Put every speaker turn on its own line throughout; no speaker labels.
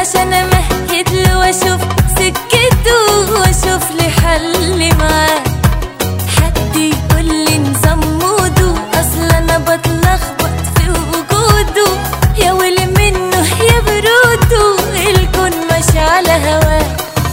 عشان امهد له واشوف سكته واشوف لي حل معاه حد يقول لي نظام موده اصل انا بتلخبط في وجوده يا ويلي منه يا بروده الكون ماشي على هواه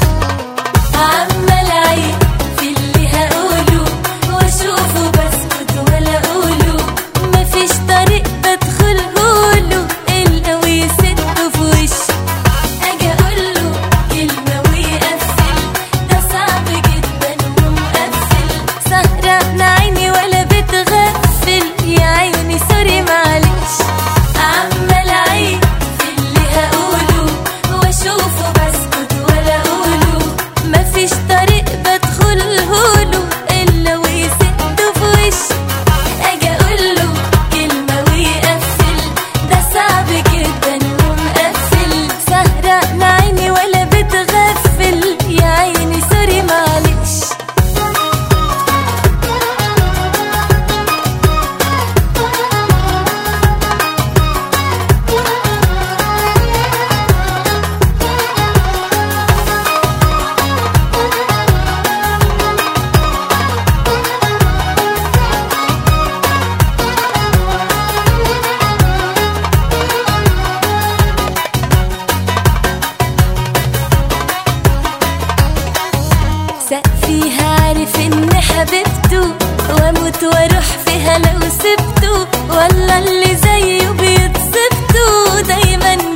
عمال اعيد في اللي هقوله واشوفه بسكت ولا اقوله مفيش طريق بدخله له الا ويسده في وشي اجي اقوله كلمه ويقفل ده صعب جدا ومقفل سهران عيني ولا بتغفل يا عيني سوري معلش عمال اعيد في اللي هقوله واشوفه بسكت ولا اقوله مفيش طريق بدخله له الا ويسده في وشي اجي اقوله كلمه ويقفل ده صعب جدا ومقفل سهران عيني ولا بتغفل يا عيني سوري معلش سقفيها عارف ان حبيبته واموت واروح فيها لو سبته ولا اللي زيه بيتصفته دايما